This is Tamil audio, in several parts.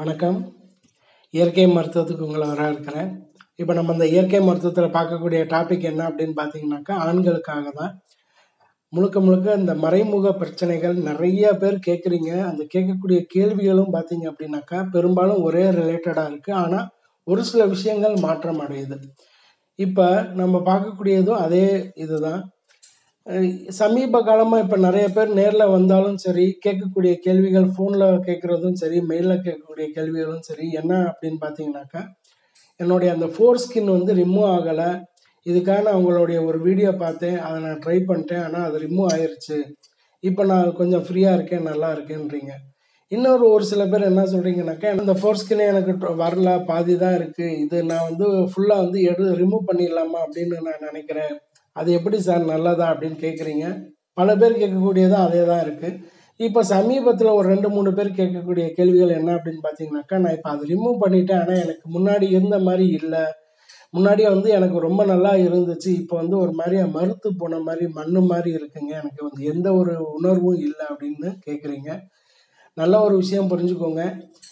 வணக்கம் இயற்கை மருத்துவத்துக்கு உங்களை வரவேற்கிறேன் இப்போ நம்ம இந்த இயற்கை மருத்துவத்தில் பார்க்கக்கூடிய டாபிக் என்ன அப்படின்னு பார்த்தீங்கன்னாக்கா ஆண்களுக்காக தான் முழுக்க முழுக்க இந்த மறைமுக பிரச்சனைகள் நிறைய பேர் கேட்குறீங்க அந்த கேட்கக்கூடிய கேள்விகளும் பார்த்தீங்க அப்படின்னாக்கா பெரும்பாலும் ஒரே ரிலேட்டடாக இருக்குது ஆனால் ஒரு சில விஷயங்கள் மாற்றம் அடையுது இப்போ நம்ம பார்க்கக்கூடியதும் அதே இதுதான் அஹ் சமீப காலமாக இப்போ நிறைய பேர் நேரில் வந்தாலும் சரி கேட்கக்கூடிய கேள்விகள் ஃபோனில் கேட்குறதும் சரி மெயிலில் கேட்கக்கூடிய கேள்விகளும் சரி என்ன அப்படின்னு பார்த்தீங்கன்னாக்கா என்னுடைய அந்த ஃபோர் ஸ்கின் வந்து ரிமூவ் ஆகலை இதுக்காக நான் உங்களுடைய ஒரு வீடியோ பார்த்தேன் அதை நான் ட்ரை பண்ணிட்டேன் ஆனால் அது ரிமூவ் ஆயிருச்சு இப்போ நான் கொஞ்சம் ஃப்ரீயாக இருக்கேன் நல்லா இருக்கேன்றீங்க இன்னொரு ஒரு சில பேர் என்ன சொல்கிறீங்கனாக்கா இந்த ஃபோர் ஸ்கின் எனக்கு ட- வரல பாதி தான் இருக்குது இது நான் வந்து ஃபுல்லாக வந்து எடு ரிமூவ் பண்ணிடலாமா அப்படின்னு நான் நினைக்கிறேன் அது எப்படி சார் நல்லதா அப்படின்னு கேட்குறீங்க பல பேர் கேட்கக்கூடியதும் அதே தான் இருக்குது இப்போ சமீபத்தில் ஒரு ரெண்டு மூணு பேர் கேட்கக்கூடிய கேள்விகள் என்ன அப்படின்னு பார்த்தீங்கன்னாக்கா நான் இப்போ அதை ரிமூவ் பண்ணிட்டேன் ஆனால் எனக்கு முன்னாடி இருந்த மாதிரி இல்லை முன்னாடியே வந்து எனக்கு ரொம்ப நல்லா இருந்துச்சு இப்போ வந்து ஒரு மாதிரியா மறுத்து போன மாதிரி மண்ணு மாதிரி இருக்குங்க எனக்கு வந்து எந்த ஒரு உணர்வும் இல்லை அப்படின்னு கேட்குறீங்க நல்ல ஒரு விஷயம் புரிஞ்சுக்கோங்க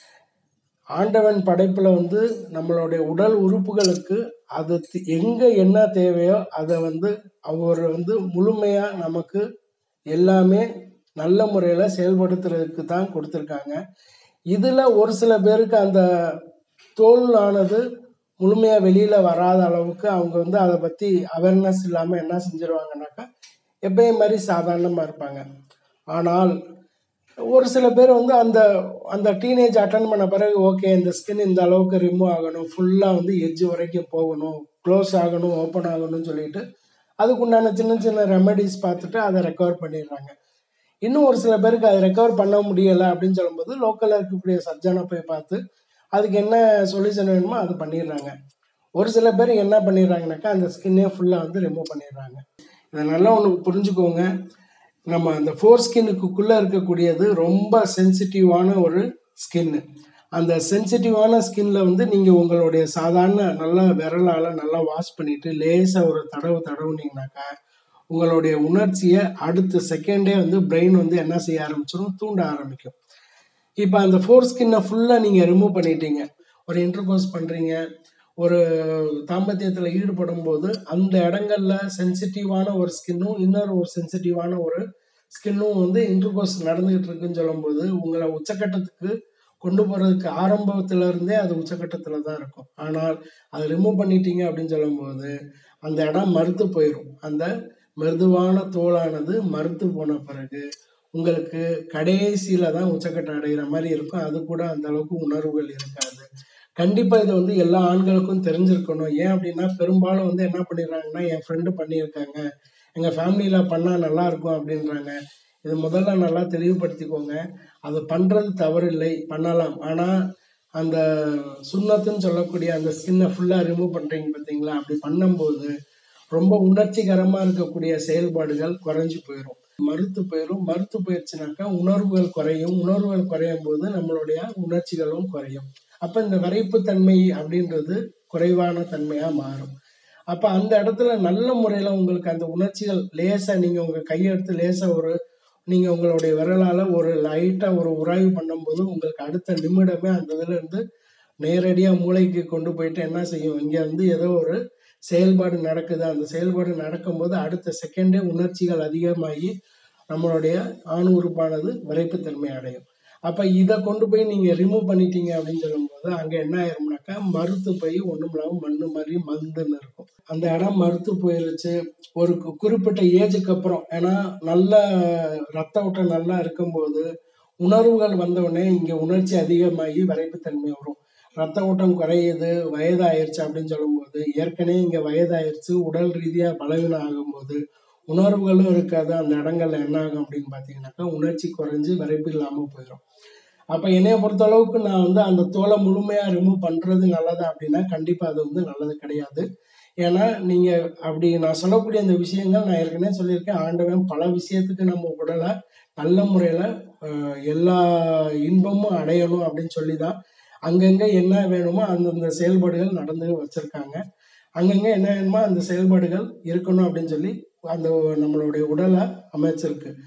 ஆண்டவன் படைப்பில் வந்து நம்மளுடைய உடல் உறுப்புகளுக்கு அது தி- எங்க என்ன தேவையோ அதை வந்து அவர் வந்து முழுமையா நமக்கு எல்லாமே நல்ல முறையில் செயல்படுத்துறதுக்கு தான் கொடுத்துருக்காங்க இதில் ஒரு சில பேருக்கு அந்த தோல் ஆனது முழுமையாக வெளியில் வராத அளவுக்கு அவங்க வந்து அதை பற்றி அவேர்னஸ் இல்லாமல் என்ன செஞ்சிருவாங்கனாக்கா எப்பயும் மாதிரி சாதாரணமாக இருப்பாங்க ஆனால் ஒரு சில பேர் வந்து அந்த அந்த டீனேஜ் அட்டன் பண்ண பிறகு ஓகே இந்த ஸ்கின் இந்த அளவுக்கு ரிமூவ் ஆகணும் ஃபுல்லாக வந்து எட்ஜ் வரைக்கும் போகணும் க்ளோஸ் ஆகணும் ஓப்பன் ஆகணும்னு சொல்லிட்டு அதுக்குண்டான சின்ன சின்ன ரெமெடிஸ் பார்த்துட்டு அதை ரெக்கவர் பண்ணிடுறாங்க இன்னும் ஒரு சில பேருக்கு அதை ரெக்கவர் பண்ண முடியலை அப்படின்னு சொல்லும்போது லோக்கலில் இருக்கக்கூடிய சர்ஜனை போய் பார்த்து அதுக்கு என்ன சொல்யூஷன் வேணுமோ அது பண்ணிடுறாங்க ஒரு சில பேர் என்ன பண்ணிடுறாங்கனாக்கா அந்த ஸ்கின்னே ஃபுல்லாக வந்து ரிமூவ் பண்ணிடுறாங்க இதை நல்லா ஒன்று புரிஞ்சுக்கோங்க நம்ம அந்த ஃபோர் ஸ்கின்னுக்குள்ளே இருக்கக்கூடியது ரொம்ப சென்சிட்டிவான ஒரு ஸ்கின்னு அந்த சென்சிட்டிவான ஸ்கின்ல வந்து நீங்கள் உங்களுடைய சாதாரண நல்லா விரலால் நல்லா வாஷ் பண்ணிட்டு லேசாக ஒரு தடவு தடவுனீங்கனாக்கா உங்களுடைய உணர்ச்சியை அடுத்த செகண்டே வந்து பிரெயின் வந்து என்ன செய்ய ஆரம்பிச்சிடும் தூண்ட ஆரம்பிக்கும் இப்போ அந்த ஃபோர் ஸ்கின்னை ஃபுல்லாக நீங்கள் ரிமூவ் பண்ணிட்டீங்க ஒரு இன்டர்கோர்ஸ் பண்ணுறீங்க ஒரு தாம்பத்தியத்தில் ஈடுபடும் போது அந்த இடங்கள்ல சென்சிட்டிவான ஒரு ஸ்கின்னும் இன்னொரு ஒரு சென்சிட்டிவான ஒரு ஸ்கின்னும் வந்து இன்டர்கோர்ஸ் நடந்துகிட்டு இருக்குன்னு சொல்லும்போது உங்களை உச்சக்கட்டத்துக்கு கொண்டு போகிறதுக்கு ஆரம்பத்துல இருந்தே அது உச்சக்கட்டத்தில் தான் இருக்கும் ஆனால் அதை ரிமூவ் பண்ணிட்டீங்க அப்படின்னு சொல்லும்போது அந்த இடம் மறுத்து போயிடும் அந்த மிருதுவான தோலானது மறுத்து போன பிறகு உங்களுக்கு கடைசியில தான் உச்சக்கட்டம் அடைகிற மாதிரி இருக்கும் அது கூட அந்த அளவுக்கு உணர்வுகள் இருக்காது கண்டிப்பா இது வந்து எல்லா ஆண்களுக்கும் தெரிஞ்சிருக்கணும் ஏன் அப்படின்னா பெரும்பாலும் வந்து என்ன பண்ணிடுறாங்கன்னா என் ஃப்ரெண்டு பண்ணியிருக்காங்க எங்க ஃபேமிலியில பண்ணா நல்லா இருக்கும் அப்படின்றாங்க இது முதல்ல நல்லா தெளிவுபடுத்திக்கோங்க அது பண்றது தவறில்லை பண்ணலாம் ஆனா அந்த சுண்ணத்துன்னு சொல்லக்கூடிய அந்த ஸ்கின்னை ஃபுல்லா ரிமூவ் பண்றீங்க பார்த்தீங்களா அப்படி பண்ணும்போது ரொம்ப உணர்ச்சிகரமா இருக்கக்கூடிய செயல்பாடுகள் குறைஞ்சு போயிடும் மறுத்து போயிடும் மறுத்து போயிடுச்சுனாக்கா உணர்வுகள் குறையும் உணர்வுகள் குறையும் போது நம்மளுடைய உணர்ச்சிகளும் குறையும் அப்ப இந்த விரைப்புத்தன்மை அப்படின்றது குறைவான தன்மையா மாறும் அப்ப அந்த இடத்துல நல்ல முறையில உங்களுக்கு அந்த உணர்ச்சிகள் லேசா நீங்க உங்க கையை எடுத்து லேசா ஒரு நீங்க உங்களுடைய விரலால ஒரு லைட்டா ஒரு உராய்வு பண்ணும்போது உங்களுக்கு அடுத்த நிமிடமே அந்த இதுல இருந்து நேரடியா மூளைக்கு கொண்டு போயிட்டு என்ன செய்யும் இங்க வந்து ஏதோ ஒரு செயல்பாடு நடக்குது அந்த செயல்பாடு நடக்கும்போது அடுத்த செகண்டே உணர்ச்சிகள் அதிகமாகி நம்மளுடைய ஆண் உறுப்பானது விரைப்புத்தன்மை அடையும் அப்ப இதை கொண்டு போய் நீங்க ரிமூவ் பண்ணிட்டீங்க அப்படின்னு சொல்லும்போது அங்க என்ன ஆயிரும்னாக்கா மறுத்து போய் ஒண்ணும் இல்லாம மண்ணு மாதிரி மந்துன்னு இருக்கும் அந்த இடம் மறுத்து போயிருச்சு ஒரு கு- குறிப்பிட்ட ஏஜுக்கு அப்புறம் ஏன்னா நல்ல ரத்த ஓட்டம் நல்லா இருக்கும்போது உணர்வுகள் வந்த உடனே இங்க உணர்ச்சி அதிகமாகி விரைப்புத்தன்மை வரும் ரத்த ஓட்டம் குறையுது வயதாயிருச்சு அப்படின்னு சொல்லும்போது ஏற்கனவே இங்க வயதாயிருச்சு உடல் ரீதியா பலவீனம் ஆகும்போது உணர்வுகளும் இருக்காது அந்த இடங்கள்ல என்ன ஆகும் அப்படின்னு பாத்தீங்கன்னாக்கா உணர்ச்சி குறைஞ்சு விரைப்பு இல்லாம போயிடும் அப்ப என்னைய பொறுத்த அளவுக்கு நான் வந்து அந்த தோலை முழுமையா ரிமூவ் பண்றது நல்லதா அப்படின்னா கண்டிப்பா அது வந்து நல்லது கிடையாது ஏன்னா நீங்க அப்படி நான் சொல்லக்கூடிய அந்த விஷயங்கள் நான் ஏற்கனவே சொல்லியிருக்கேன் ஆண்டவன் பல விஷயத்துக்கு நம்ம உடலை நல்ல முறையில அஹ், எல்லா இன்பமும் அடையணும் அப்படின்னு சொல்லி தான் அங்கங்க என்ன வேணுமோ அந்தந்த செயல்பாடுகள் நடந்து வச்சிருக்காங்க அங்கங்க என்ன வேணுமோ அந்த செயல்பாடுகள் இருக்கணும் அப்படின்னு சொல்லி அந்த நம்மளுடைய உடலை அமைச்சிருக்கு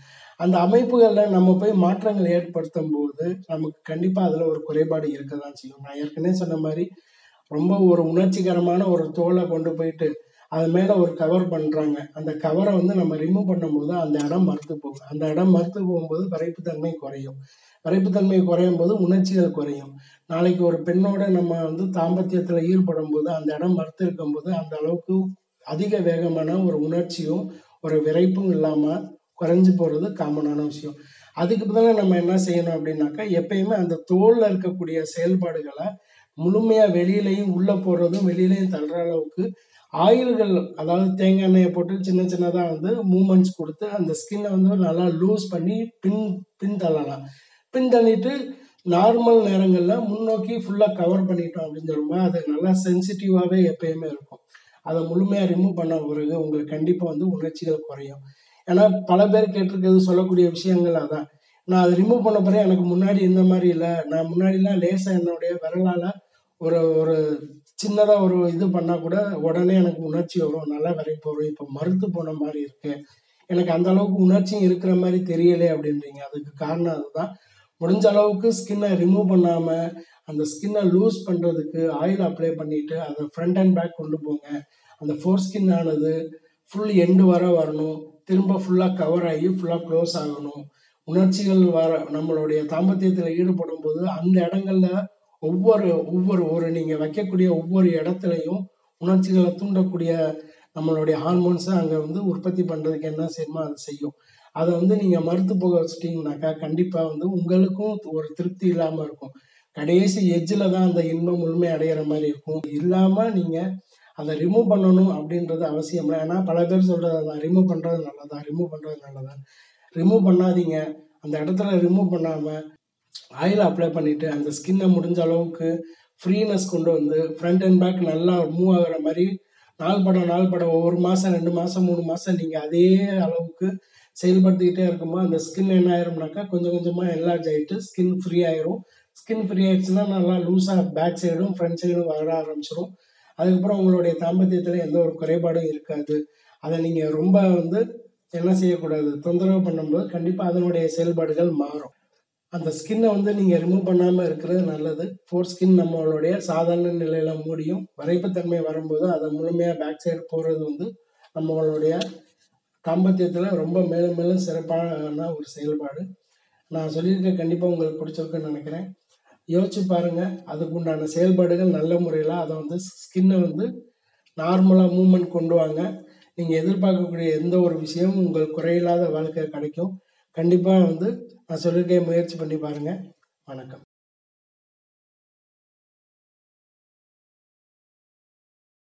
அந்த அமைப்புகளில் நம்ம போய் மாற்றங்கள் ஏற்படுத்தும் போது நமக்கு கண்டிப்பாக அதில் ஒரு குறைபாடு இருக்க தான் செய்யும் நான் ஏற்கனவே சொன்ன மாதிரி ரொம்ப ஒரு உணர்ச்சிகரமான ஒரு தோலை கொண்டு போயிட்டு அது மேலே ஒரு கவர் பண்ணுறாங்க அந்த கவரை வந்து நம்ம ரிமூவ் பண்ணும்போது அந்த இடம் மறுத்து போகும் அந்த இடம் மறுத்து போகும்போது விரைப்புத்தன்மை குறையும் விரைப்புத்தன்மை குறையும் போது உணர்ச்சிகள் குறையும் நாளைக்கு ஒரு பெண்ணோட நம்ம வந்து தாம்பத்தியத்தில் ஈடுபடும் போது அந்த இடம் மறுத்து இருக்கும்போது அந்த அளவுக்கு அதிக வேகமான ஒரு உணர்ச்சியும் ஒரு விரைப்பும் இல்லாமல் குறைஞ்சு போகிறது காமனான விஷயம் அதுக்கு பதிலாக நம்ம என்ன செய்யணும் அப்படின்னாக்கா எப்பயுமே அந்த தோலில் இருக்கக்கூடிய செயல்பாடுகளை முழுமையாக வெளியிலையும் உள்ளே போடுறதும் வெளியிலையும் தள்ளுற அளவுக்கு ஆயில்கள் அதாவது தேங்காய் எண்ணெயை போட்டு சின்ன சின்னதாக வந்து மூமெண்ட்ஸ் கொடுத்து அந்த ஸ்கின்னை வந்து நல்லா லூஸ் பண்ணி பின் பின் தள்ளலாம் பின் தள்ளிட்டு நார்மல் நேரங்களில் முன்னோக்கி ஃபுல்லாக கவர் பண்ணிட்டோம் அப்படின்னு சொல்லும்போது அது நல்லா சென்சிட்டிவாகவே எப்பயுமே இருக்கும் அதை முழுமையாக ரிமூவ் பண்ண பிறகு உங்களுக்கு கண்டிப்பாக வந்து உணர்ச்சிகள் குறையும் ஏன்னா பல பேர் கேட்டிருக்கிறது சொல்லக்கூடிய விஷயங்கள் அதான் நான் அதை ரிமூவ் பண்ண பிறகு எனக்கு முன்னாடி இந்த மாதிரி இல்லை நான் முன்னாடிலாம் லேசாக என்னுடைய விரலால் ஒரு ஒரு சின்னதாக ஒரு இது பண்ணால் கூட உடனே எனக்கு உணர்ச்சி வரும் நல்லா வரைப்பு வரும் இப்போ மறுத்து போன மாதிரி இருக்கு எனக்கு அந்த அளவுக்கு உணர்ச்சியும் இருக்கிற மாதிரி தெரியலை அப்படின்றீங்க அதுக்கு காரணம் அதுதான் முடிஞ்ச அளவுக்கு ஸ்கின்னை ரிமூவ் பண்ணாமல் அந்த ஸ்கின்னை லூஸ் பண்ணுறதுக்கு ஆயில் அப்ளை பண்ணிவிட்டு அதை ஃப்ரண்ட் அண்ட் பேக் கொண்டு போங்க அந்த ஃபோர் ஸ்கின் ஆனது ஃபுல் எண்டு வர வரணும் திரும்ப ஃபுல்லாக கவர் ஆகி ஃபுல்லாக க்ளோஸ் ஆகணும் உணர்ச்சிகள் வர நம்மளுடைய தாம்பத்தியத்தில் ஈடுபடும் போது அந்த இடங்கள்ல ஒவ்வொரு ஒவ்வொரு ஒரு நீங்கள் வைக்கக்கூடிய ஒவ்வொரு இடத்துலையும் உணர்ச்சிகளை தூண்டக்கூடிய நம்மளுடைய ஹார்மோன்ஸை அங்கே வந்து உற்பத்தி பண்ணுறதுக்கு என்ன செய்யணுமோ அதை செய்யும் அதை வந்து நீங்கள் மறுத்து போக வச்சிட்டிங்கனாக்கா கண்டிப்பாக வந்து உங்களுக்கும் ஒரு திருப்தி இல்லாமல் இருக்கும் கடைசி எஜ்ஜில் தான் அந்த இன்பம் முழுமை அடையிற மாதிரி இருக்கும் இல்லாமல் நீங்கள் அதை ரிமூவ் பண்ணணும் அப்படின்றது அவசியம் இல்லை ஏன்னா பல பேர் சொல்கிறது அதான் ரிமூவ் பண்ணுறது நல்லதா ரிமூவ் பண்ணுறது நல்லதா ரிமூவ் பண்ணாதீங்க அந்த இடத்துல ரிமூவ் பண்ணாமல் ஆயில் அப்ளை பண்ணிவிட்டு அந்த ஸ்கின்னை முடிஞ்ச அளவுக்கு ஃப்ரீனஸ் கொண்டு வந்து ஃப்ரண்ட் அண்ட் பேக் நல்லா மூவ் ஆகுற மாதிரி நாள் படம் நாள் படம் ஒவ்வொரு மாதம் ரெண்டு மாதம் மூணு மாதம் நீங்கள் அதே அளவுக்கு செயல்படுத்திக்கிட்டே இருக்கும்போது அந்த ஸ்கின் என்ன ஆயிரும்னாக்கா கொஞ்சம் கொஞ்சமாக என்லார்ஜ் ஆகிட்டு ஸ்கின் ஃப்ரீ ஆயிரும் ஸ்கின் ஃப்ரீ ஆயிடுச்சுன்னா நல்லா லூஸாக பேக் சைடும் ஃப்ரண்ட் சைடும் வர ஆரம்பிச்சிடும் அதுக்கப்புறம் உங்களுடைய தாம்பத்தியத்தில் எந்த ஒரு குறைபாடும் இருக்காது அதை நீங்கள் ரொம்ப வந்து என்ன செய்யக்கூடாது தொந்தரவு பண்ணும்போது கண்டிப்பாக அதனுடைய செயல்பாடுகள் மாறும் அந்த ஸ்கின்னை வந்து நீங்கள் ரிமூவ் பண்ணாமல் இருக்கிறது நல்லது ஃபோர் ஸ்கின் நம்மளுடைய சாதாரண நிலையில் மூடியும் வரைப்புத்தன்மை வரும்போது அதை முழுமையாக பேக் சைடு போகிறது வந்து நம்மளுடைய தாம்பத்தியத்தில் ரொம்ப மேலும் மேலும் சிறப்பான ஒரு செயல்பாடு நான் சொல்லியிருக்க கண்டிப்பாக உங்களுக்கு பிடிச்சிருக்குன்னு நினைக்கிறேன் யோசிச்சு பாருங்கள் அதுக்கு உண்டான செயல்பாடுகள் நல்ல முறையில் அதை வந்து ஸ்கின்னை வந்து நார்மலாக மூமெண்ட் கொண்டு வாங்க நீங்கள் எதிர்பார்க்கக்கூடிய எந்த ஒரு விஷயமும் உங்களுக்கு குறையில்லாத வாழ்க்கை கிடைக்கும் கண்டிப்பாக வந்து நான் சொல்லியிருக்கேன் முயற்சி பண்ணி பாருங்கள் வணக்கம்